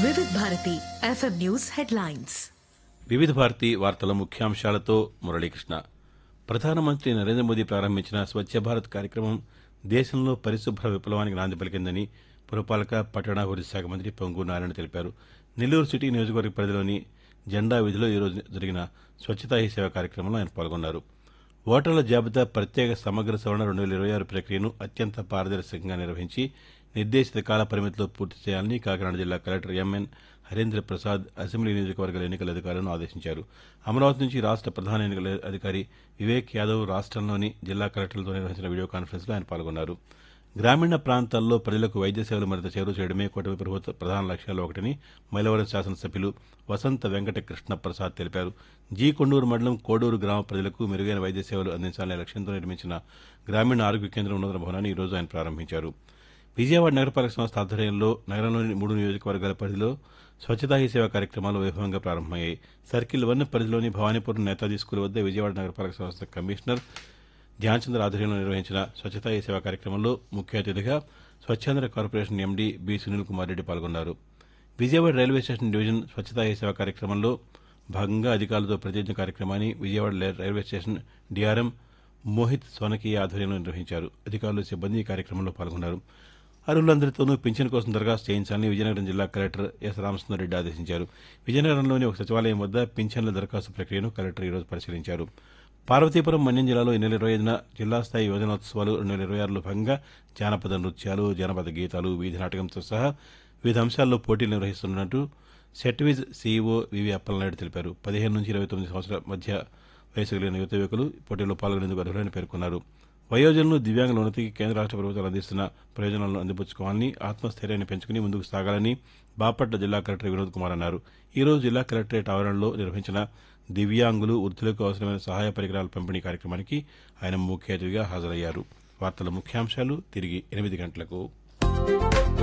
వివిధ Bharati FM news headlines వివిధ భారతి వార్తల ముఖ్యాంశాలతో మురళీకృష్ణ ప్రధానమంత్రి నరేంద్ర మోదీ ప్రారంభించిన స్వచ్ఛ భారత్ కార్యక్రమం దేశంలో పరిశుభ్ర విప్లవానికి నాంది పలికిందని పురపాలక పట్టణాభివృద్ధి శాఖ మంత్రి పొంగు నారాయణ తెలిపారు నెల్లూరు సిటీ నియోజకవర్గ పరిధిలోని జెండా వీధిలో ఈరోజు జరిగిన స్వచ్ఛతా హీ సేవ కార్యక్రమంలో ఆయన పాల్గొన్నారు ఓటర్ల జాబితా ప్రత్యేక సమగ్ర సవరణ రెండు వేల ఇరవై ఆరు ప్రక్రియను అత్యంత పారదర్శకంగా నిర్వహించి నిర్దేశిత కాల పరిమితిలో పూర్తి చేయాలని కాకినాడ జిల్లా collector MN Harendra Prasad assembly నియోజకవర్గాల ఎన్నికల అధికారులను ఆదేశించారు అమరావతి నుంచి రాష్ట్ర ప్రధాన ఎన్నికల అధికారి వివేక్ యాదవ్ రాష్ట్రంలోని జిల్లా కలెక్టర్లతో నిర్వహించిన వీడియో కాన్ఫరెన్స్లో ఆయన పాల్గొన్నారు గ్రామీణ ప్రాంతాల్లో ప్రజలకు వైద్య సేవలు మరింత చేరువ చేయడమే కూటమి ప్రభుత్వ ప్రధాన లక్ష్యాల్లో ఒకటని మైలవరం శాసనసభ్యులు వసంత వెంకట కృష్ణ ప్రసాద్ తెలిపారు జీ కొండూరు మండలం కోడూరు గ్రామ ప్రజలకు మెరుగైన వైద్య సేవలు అందించాలనే లక్ష్యంతో నిర్మించిన గ్రామీణ ఆరోగ్య కేంద్రం నూతన భవనాన్ని ఈరోజు ఆయన ప్రారంభించారు విజయవాడ నగరపాలక సంస్థ ఆధ్వర్యంలో నగరంలోని మూడు నియోజకవర్గాల పరిధిలో స్వచ్ఛతా హీ సేవ కార్యక్రమాలు వైభవంగా ప్రారంభమయ్యాయి సర్కిల్ వన్ పరిధిలోని భవానీపురం నేతాజీ స్కూల్ వద్ద విజయవాడ నగరపాలక సంస్థ కమిషనర్ ధ్యాన్చంద్ర ఆధ్వర్యంలో నిర్వహించిన స్వచ్ఛతా హీ సేవ కార్యక్రమంలో ముఖ్య అతిథిగా Swachhandhra corporation MD B Sunil Kumar Reddy పాల్గొన్నారు Vijayawada railway station division Swachhata Hi Seva కార్యక్రమంలో భాగంగా అధికారులతో ప్రతిజ్ఞ కార్యక్రమాన్ని Vijayawada railway station DRM Mohit Sonakiya ఆధ్వర్యంలో నిర్వహించారు అధికారులు సిబ్బంది ఈ కార్యక్రమంలో పాల్గొన్నారు అర్హులందరితోనూ పింఛన్ కోసం దరఖాస్తు చేయించాలని విజయనగరం జిల్లా కలెక్టర్ ఎస్ రామసుందర్రెడ్డి ఆదేశించారు విజయనగరంలోని ఒక సచివాలయం వద్ద పింఛన్ల దరఖాస్తు ప్రక్రియను కలెక్టర్ ఈరోజు పరిశీలించారు పార్వతీపురం మన్యం జిల్లాలో ఈ నెల ఇరవై ఐదున జిల్లా స్థాయి యువజనోత్సవాలు రెండు వేల ఇరవై ఆరులో భాగంగా జానపద నృత్యాలు జానపద గీతాలు వీధి నాటకంతో సహా వివిధ అంశాల్లో పోటీలు నిర్వహిస్తున్నట్టు సెట్విజ్ సీఈఓ వివి అప్పలనాయుడు తెలిపారు పదిహేను నుంచి ఇరవై తొమ్మిది సంవత్సరాల మధ్య వయసు కలిగిన యువత యువకులు పోటీల్లో పాల్గొనేందుకు అర్హులని పేర్కొన్నారు వయోజనులు దివ్యాంగుల ఉన్నతికి కేంద్ర రాష్ట్ర ప్రభుత్వాలు అందిస్తున్న ప్రయోజనాలను అందిపుచ్చుకోవాలని ఆత్మస్థైర్యాన్ని పెంచుకుని ముందుకు సాగాలని బాపట్ల జిల్లా కలెక్టర్ వినోద్ కుమార్ అన్నారు ఈ రోజు జిల్లా కలెక్టరేట్ ఆవరణలో నిర్వహించిన దివ్యాంగులు వృద్ధులకు అవసరమైన సహాయ పరికరాల పంపిణీ కార్యక్రమానికి ఆయన ముఖ్య అతిథిగా హాజరయ్యారు వార్తల ముఖ్యాంశాలు తిరిగి ఎనిమిది గంటలకు